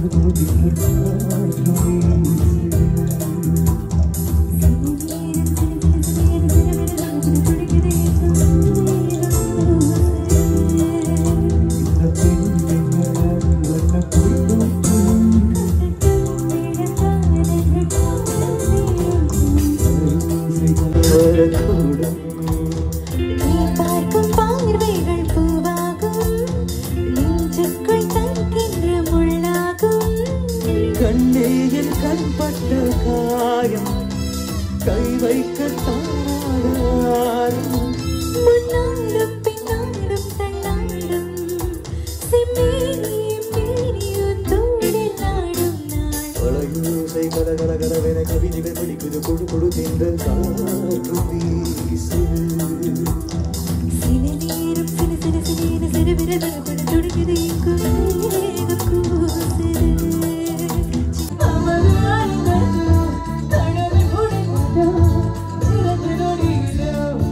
பார்க்கும் பார்வைகள் பூவாகும் நெஞ்சுக்குள் தங்கின்ற முள்ளாகும் கண்ணேயில் கண்பட்ட காயம் கை வைக்க தாராடும் முன்னாடும் பின்னாடும் தள்ளாடும் செம்மேனியும் மேனியும் தூடில் ஆடும் நாள் வளையோசை கல கல கலவென கவிதைகள் படிக்குது கொடு கொடு தென்றல் காற்று வீசுது சில நேரம் சிறு சிறு சிறு சிறு விரல்கள் கூட துடிக்குது எங்கும் மேகம் கூசுது. அமரானதோ, கடலை முடிந்ததோ, சிறந்த நொடியிலோ,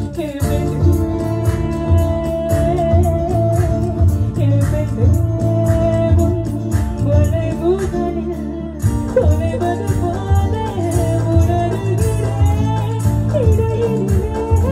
தொலைவது போல உணர்கிறேன் இடையிலே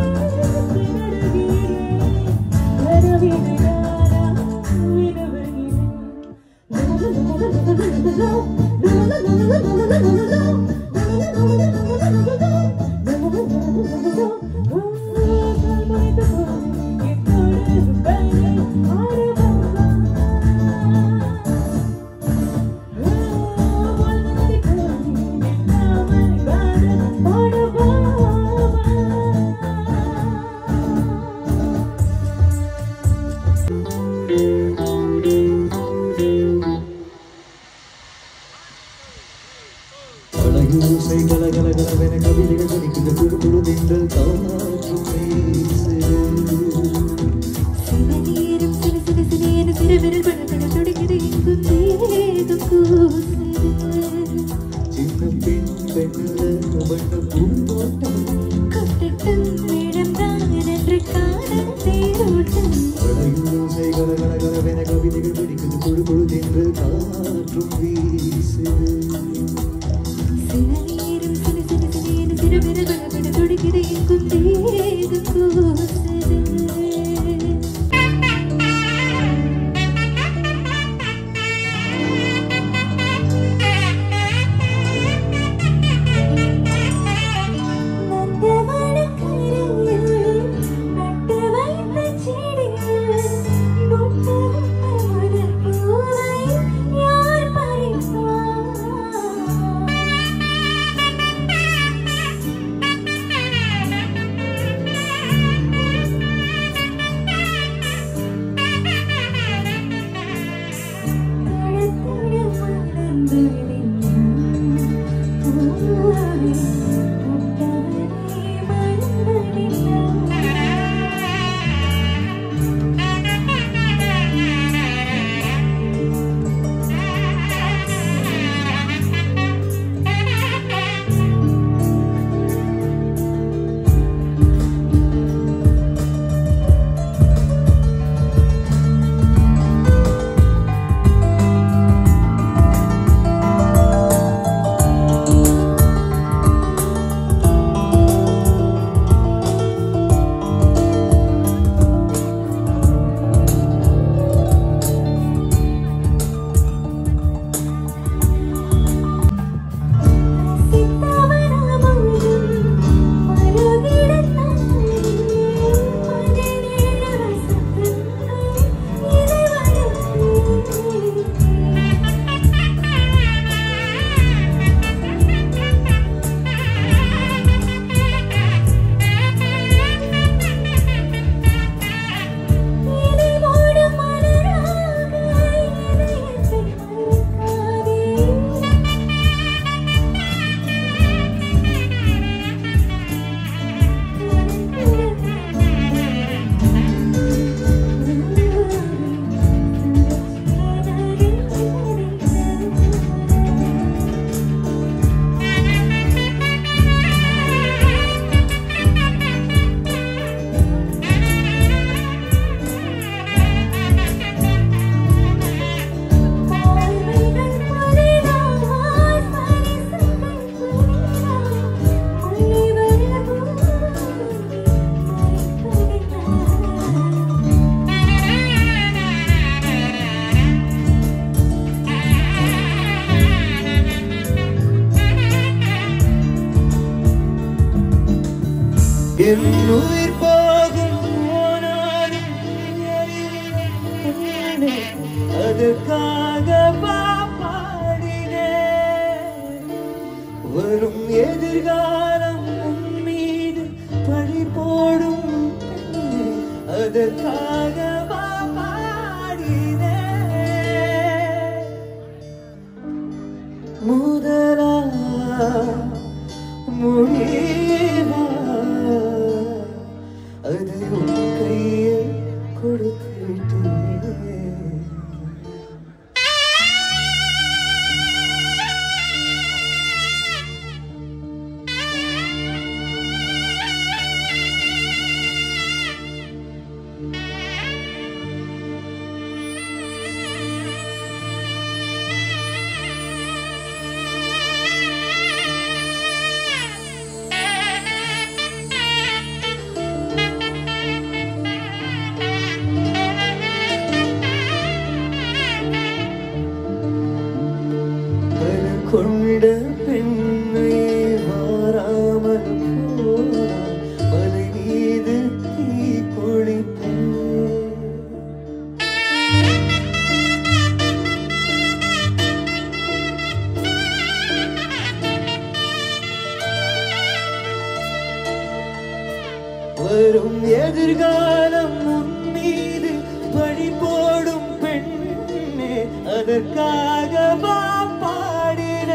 வளையோசை கல கல கலவென கவிதைகள் படிக்குது கொடு கொடு தென்றல் காற்று வீசுது சில நேரம் சிறு சிறு சிறியன சிறு விரல் படப்பட துடிக்குது எங்கும் தேகம் கூசுது சின்ன பெண் பெண்ணில் வண்ண பூந்தோட்டம் கொட்டட்டும் மேடம்தான் என்று காதல் தேரோட்டம் வளையோசை கல கல கலவென கவிதைகள் படிக்குது கொடு கொடு தென்றல் காற்று வீசுது சில நேரம் சிறு சிறு சிறியன சிறு விரல் படப்பட துடிக்குது எங்கும் தேகம் கூசுது நந்தவனக்கரையில் நட்டு வைத்த செடியில் மொட்டு முதல் பூவை யார் பறிப்பார் வளையோசை என் உயிர் போகும் போனாலும் அறிவினே, அதற்காக பாடினேன் வரும் எதிர்காலம் உன் மீது பழி போடும் பெண்ணே, அதற்காக பாடினேன் முதலா முடிவா அதை உன் கையில் கொடுத்து விட்டேன் பலர் கொண்ட பெண்ணை வாராமல் போனான் மலை மீது தீ குளிப்பேன் வரும் எதிர்காலம் உன் மீது பழி போடும் பெண்ணே அதற்காக வா பாடின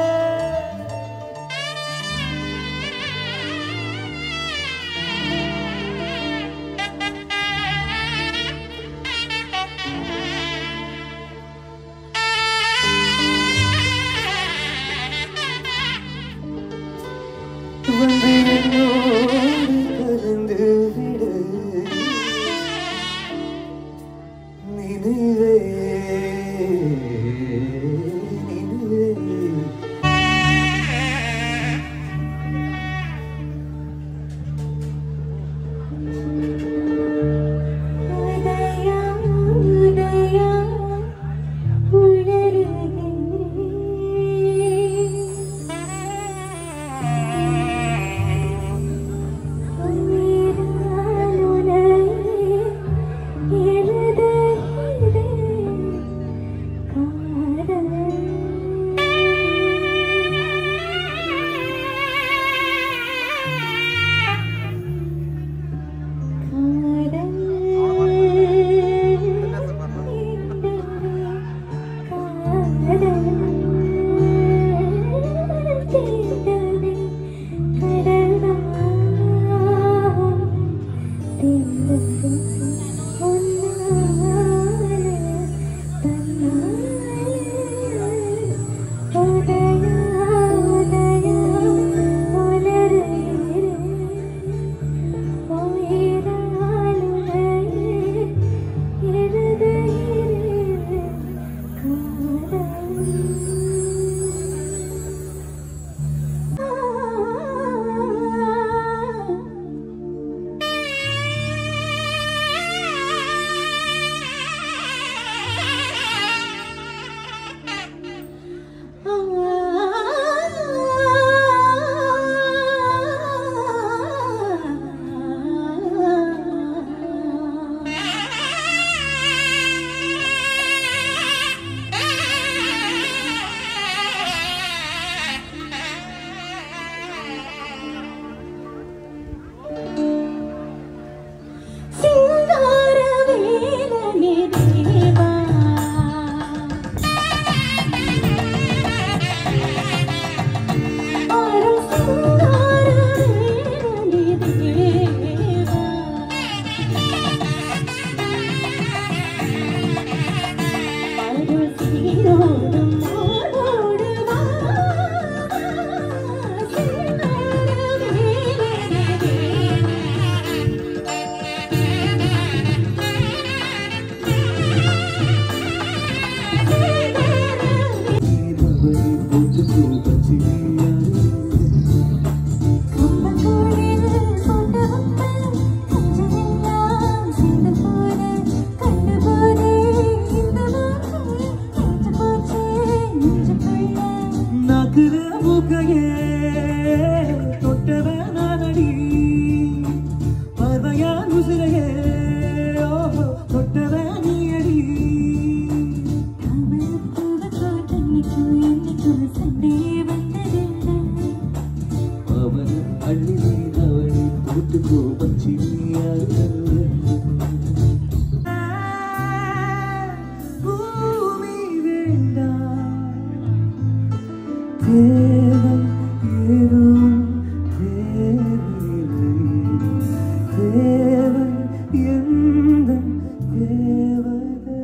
வந்து என்னோடு கலந்து விடு நினைவே அன்னைக்கும் இன்னைக்கும் சண்டே வந்ததில்லை அவன் அள்ளி அவனை போட்டுக்கோ மச்சி பூமி வேண்டாம் தேவை ஏதும் தேவையில்லை தேவை எந்த தேவதையே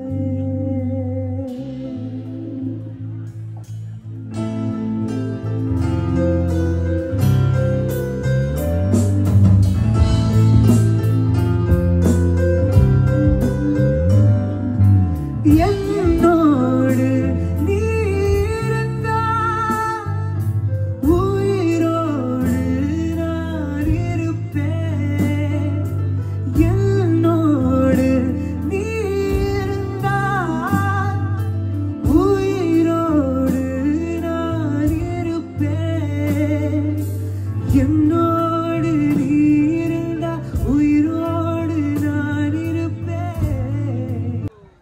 என்னோடு நீ இருந்தால் உயிரோடு நான் இருப்பேன் என்னோடு நீ இருந்தால் உயிரோடு நான் இருப்பேன் என்னோடு நீ இருந்தால் உயிரோடு நான் இருப்பேன்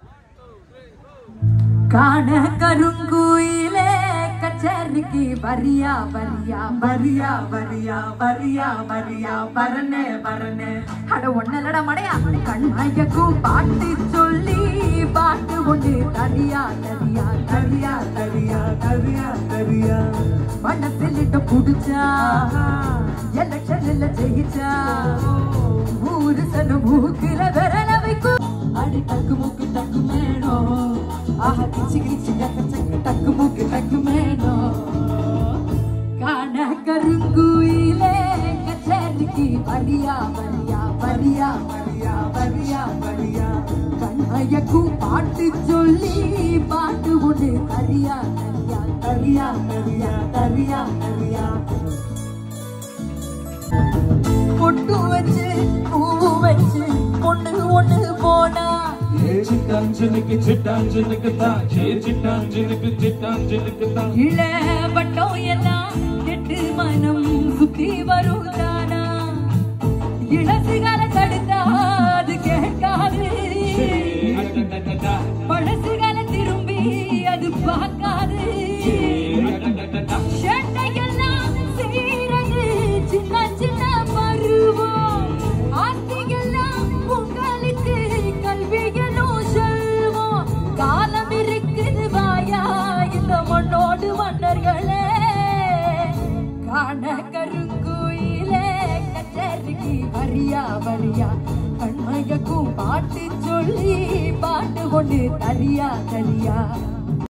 காண கருங்குயிலே கச்சேரிக்கு வரியா வரியா வரியா வரியா வரியா வரியா வரனே வரனே அட ஒன்னலட மடையா கண்மயக்கும் பாட்டு சொல்லி பாட்டு கொண்டு தரியா தரியா தரியா தரியா தரியா தரியா மனசிலிட்ட புடிச்சா எலெக்ஷன்ல ஜெயிச்சா ஊரு சன மூக்கில விரல வைக்கும் அடி டக்கு மூக்கு டக்கு மேனோ ஆஹா கிச்சு கிச்சு டக்கு டக்கு டக்கு மூக்கு டக்கு மேனோ காண கருங்குயிலே கச்சேரிக்கு வரியா வரியா வரியா வரியா வரியா வரியா கண்மயக்கும் பாட்டு சொல்லி பாட்டு ஒன்று தரியா தரியா தரியா தரியா தரியா தரியா பொட்டு வச்சு பூ வச்சு பொண்ணு ஒண்ணு போனா சிட்டாஞ்சனுக்கு சிட்டாஞ்சனுக்கு தான் ஜே சிட்டாஞ்சனுக்கு சிட்டாஞ்சனுக்கு தான் இள வட்டம் எல்லாம் கெட்டு மனம் சுத்தி வரும் தானா இளசுகால தடுத்தா அது கேட்காது பழசுகால திரும்பி அது பார்க்காது சேட்டையெல்லாம் செய்யறது சின்ன சின்ன பருவம் ஆசையெல்லாம் உங்களுக்கு கல்விகளும் செல்வம் காலம் இருக்குது வாயா இந்த மண்ணோடு மன்னர்களே காண கருங்குயிலே கச்சேரிக்கு வரியா வரியா கண்மயக்கும் பாட்டு சொல்லி பாட்டு கொண்டு தரியா தரியா